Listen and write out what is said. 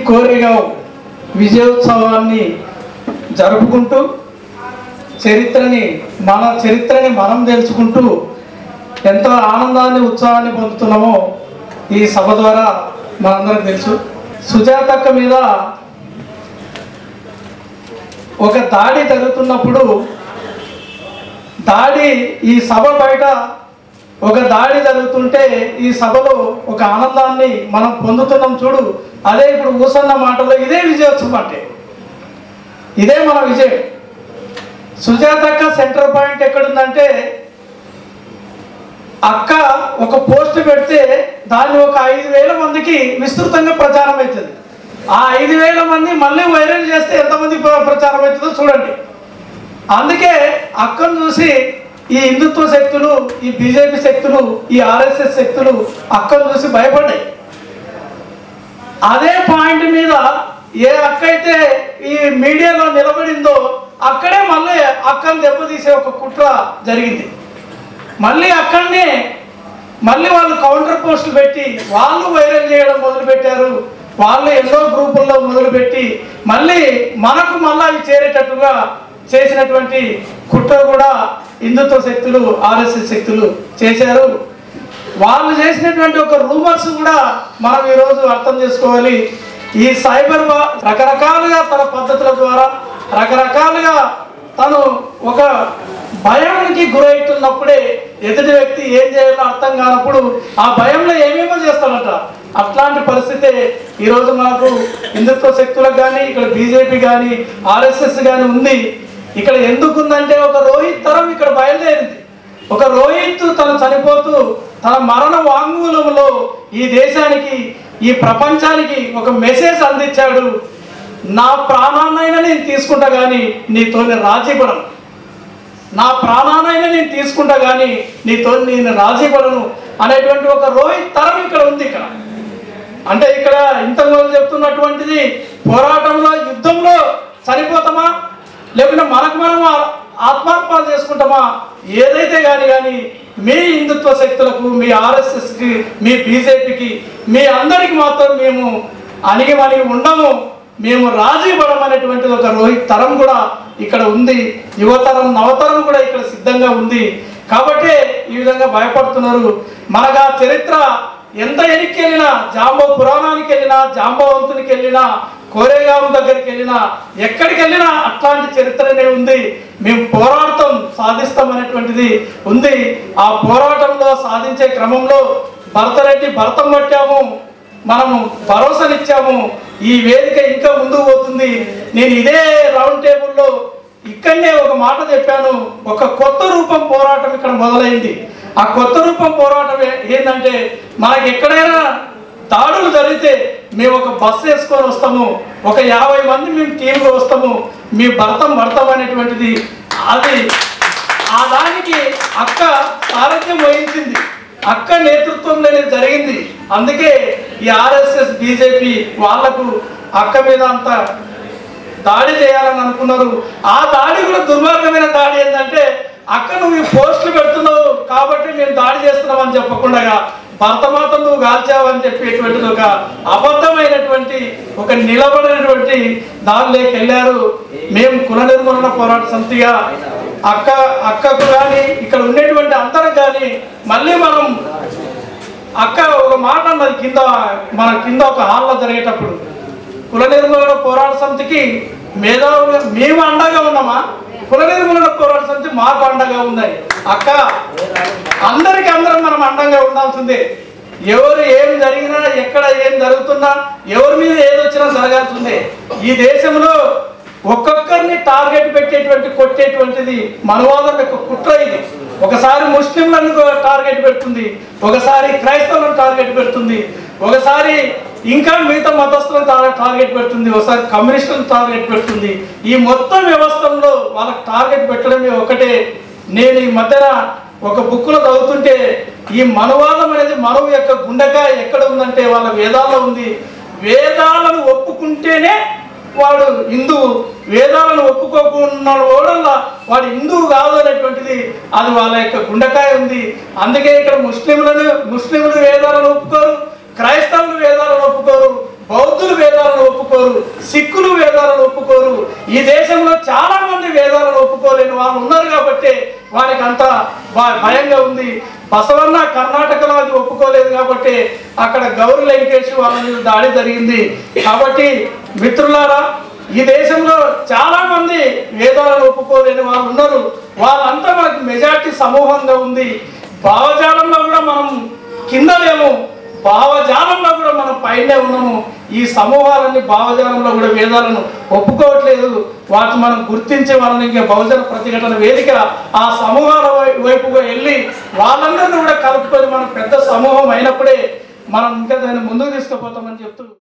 కోరేగావ్ విజయోత్సవాన్ని జరుపుకుంటూ చరిత్రని మన చరిత్రని మనం తెలుసుకుంటూ ఎంతో ఆనందాన్ని ఉత్సాహాన్ని పొందుతున్నామో ఈ సభ ద్వారా మనందరికి తెలుసు సుజాతక్క మీద ఒక దాడి జరుగుతున్నప్పుడు దాడి ఈ సభ బయట ఒక దాడి జరుగుతుంటే ఈ సభలో ఒక ఆనందాన్ని మనం పొందుతున్నాం చూడు అదే ఇప్పుడు ఊసన్న మాటలో ఇదే విజయోత్సవం అంటే ఇదే మన విజయం సుజాతక్క సెంటర్ పాయింట్ ఎక్కడుందంటే అక్క ఒక పోస్ట్ పెడితే దాన్ని ఒక ఐదు వేల మందికి విస్తృతంగా ప్రచారం అవుతుంది ఆ ఐదు వేల మంది మళ్ళీ వైరల్ చేస్తే ఎంతమంది ప్ర- ప్రచారం అవుతుందో చూడండి అందుకే అక్కను చూసి ఈ హిందుత్వ శక్తులు ఈ బీజేపీ శక్తులు ఈ ఆర్ఎస్ఎస్ శక్తులు అక్కను చూసి భయపడ్డాయి అదే పాయింట్ మీద ఏ అక్క అయితే ఈ మీడియాలో నిలబడిందో అక్కడే మళ్ళీ అక్కను దెబ్బతీసే ఒక కుట్ర జరిగింది మళ్ళీ అక్కడనే మళ్ళీ వాళ్ళు కౌంటర్ పోస్టులు పెట్టి వాళ్ళు వైరల్ చేయడం మొదలుపెట్టారు వాళ్ళు ఎన్నో గ్రూపుల్లో మొదలుపెట్టి మళ్ళీ మనకు మళ్ళీ అవి చేరేటట్టుగా చేసినటువంటి కుట్ర కూడా హిందుత్వ శక్తులు ఆర్ఎస్ఎస్ శక్తులు చేశారు వాళ్ళు చేసినటువంటి ఒక రూమర్స్ కూడా మనం ఈరోజు అర్థం చేసుకోవాలి ఈ సైబర్ వా- రకరకాలుగా తన పద్ధతుల ద్వారా రకరకాలుగా తను ఒక భయానికి గురవుతున్నప్పుడే ఎదుటి వ్యక్తి ఏం చేయాలో అర్థం కానప్పుడు ఆ భయంలో ఏమేమో చేస్తాడట అట్లాంటి పరిస్థితే ఈరోజు మనకు హిందుత్వ శక్తులకు కానీ ఇక్కడ బీజేపీ కానీ ఆర్ఎస్ఎస్ కానీ ఉంది ఇక్కడ ఎందుకు ఉందంటే ఒక రోహిత్ తరం ఇక్కడ బయలుదేరింది ఒక రోహిత్ తను చనిపోతూ తన మరణ వాంగ్మూలంలో ఈ దేశానికి ఈ ప్రపంచానికి ఒక మెసేజ్ అందించాడు నా ప్రాణాన్నైనా నేను తీసుకుంటా కానీ నీతోని రాజీ పడను నా ప్రాణానైనా నేను తీసుకుంటా కానీ నీతో నేను రాజీ పడను అనేటువంటి ఒక రోహిత్ తరం ఇక్కడ ఉంది ఇక్కడ అంటే ఇక్కడ ఇంతకుముందు చెప్తున్నటువంటిది పోరాటంలో యుద్ధంలో చనిపోతామా లేకుంటే మనకు మనం ఆ- ఆత్మార్పణ చేసుకుంటామా ఏదైతే కానీ కానీ మీ హిందుత్వ శక్తులకు మీ ఆర్ఎస్ఎస్కి మీ బీజేపీకి మీ అందరికి మాత్రం మేము అణిగిమణిగి ఉండము మేము రాజీ పడమనేటువంటిది ఒక రోహిత్ తరం కూడా ఇక్కడ ఉంది యువతరం నవతరం కూడా ఇక్కడ సిద్ధంగా ఉంది కాబట్టి ఈ విధంగా భయపడుతున్నారు మనకు ఆ చరిత్ర ఎంత ఎనికి వెళ్ళినా జాంబో పురాణానికి వెళ్ళినా జాంబవంతునికి వెళ్ళినా కోరేగాం దగ్గరికి వెళ్ళినా ఎక్కడికి వెళ్ళినా అట్లాంటి చరిత్రనే ఉంది మేము పోరాడతాం సాధిస్తాం అనేటువంటిది ఉంది ఆ పోరాటంలో సాధించే క్రమంలో భరతరెడ్డి భరతం పట్టాము మనము భరోసానిచ్చాము ఈ వేదిక ఇంకా ముందుకు పోతుంది నేను ఇదే రౌండ్ టేబుల్లో ఇక్కడనే ఒక మాట చెప్పాను ఒక కొత్త రూపం పోరాటం ఇక్కడ మొదలైంది ఆ కొత్త రూపం పోరాటం ఏ- ఏంటంటే మనకి ఎక్కడైనా దాడులు జరిగితే మేము ఒక బస్సు వేసుకొని వస్తాము ఒక యాభై మంది మేము టీంగా వస్తాము మీ భర్తం భర్తం అనేటువంటిది అది ఆ దానికి అక్క సారథ్యం వహించింది అక్క నేతృత్వంలోనే జరిగింది అందుకే ఈ ఆర్ఎస్ఎస్ బీజేపీ వాళ్లకు అక్క మీద అంత దాడి చేయాలని అనుకున్నారు ఆ దాడి కూడా దుర్మార్గమైన దాడి ఏంటంటే అక్క నువ్వు ఈ పోస్టులు పెడుతున్నావు కాబట్టి మేము దాడి చేస్తున్నాం అని చెప్పకుండా భర్తమాతం నువ్వు కాల్చావని చెప్పేటువంటిది ఒక అబద్ధమైనటువంటి ఒక నిలబడినటువంటి దారిలోకి వెళ్ళారు మేము కుల నిర్మూలన పోరాట సమితిగా అక్క అక్కకు కానీ ఇక్కడ ఉండేటువంటి అందరం కానీ మళ్ళీ మనం అక్క ఒక మాట అన్నది కింద మన కింద ఒక హాల్లో జరిగేటప్పుడు కుల నిర్మూలన పోరాట సమితికి మేధావులుగా మేము అండగా ఉన్నామా కుల నిర్మూలన పోరాట సమితి మాకు అండగా ఉన్నాయి అక్క అందరికి అందరం మనం అండంగా ఉండాల్సిందే ఎవరు ఏం జరిగినా ఎక్కడ ఏం జరుగుతున్నా ఎవరి మీద ఏది వచ్చినా జరగాల్సిందే ఈ దేశంలో ఒక్కొక్కరిని టార్గెట్ పెట్టేటువంటి కొట్టేటువంటిది మనవాదం యొక్క కుట్ర ఇది ఒకసారి ముస్లింలను టార్గెట్ పెడుతుంది ఒకసారి క్రైస్తవులను టార్గెట్ పెడుతుంది ఒకసారి ఇంకా మిగతా మతస్థులను టార్- టార్గెట్ పెడుతుంది ఒకసారి కమ్యూనిస్టులను టార్గెట్ పెడుతుంది ఈ మొత్తం వ్యవస్థలో వాళ్ళకి టార్గెట్ పెట్టడమే ఒకటే నేను ఈ మధ్యన ఒక బుక్లో చదువుతుంటే ఈ మనువాదం అనేది మనవు యొక్క గుండెకాయ ఎక్కడ ఉందంటే వాళ్ళ వేదాల్లో ఉంది వేదాలను ఒప్పుకుంటేనే వాడు హిందువు వేదాలను ఒప్పుకోకుండా ఓడల్లా వాడు హిందువు కాదు అనేటువంటిది అది వాళ్ళ యొక్క గుండెకాయ ఉంది అందుకే ఇక్కడ ముస్లింలను ముస్లింలు వేదాలను ఒప్పుకోరు క్రైస్తవులు వేదాలను ఒప్పుకోరు బౌద్ధులు వేదాలను ఒప్పుకోరు సిక్కులు వేదాలను ఒప్పుకోరు ఈ దేశంలో చాలా మంది వేదాలను ఒప్పుకోలేని వాళ్ళు ఉన్నారు కాబట్టి వారికి అంత భ- భయంగా ఉంది బసవన్న కర్ణాటకలో అది ఒప్పుకోలేదు కాబట్టి అక్కడ గౌరీ లంకేష్ వాళ్ళ మీద దాడి జరిగింది కాబట్టి మిత్రులారా ఈ దేశంలో చాలా మంది వేదాలను ఒప్పుకోలేని వాళ్ళు ఉన్నారు వాళ్ళంతా మనకి మెజార్టీ సమూహంగా ఉంది భావజాలంలో కూడా మనం కింద లేము భావజాలంలో కూడా మనం పైనే ఉన్నాము ఈ సమూహాలన్నీ భావజాలంలో కూడా వేదాలను ఒప్పుకోవట్లేదు వాటిని మనం గుర్తించే వాళ్ళని ఇంకా బహుజన ప్రతిఘటన వేదిక ఆ సమూహాల వై- వైపుగా వెళ్ళి వాళ్ళందరినీ కూడా కలుపుకొని మనం పెద్ద సమూహం అయినప్పుడే మనం ఇంకా దాన్ని ముందుకు తీసుకుపోతామని చెప్తూ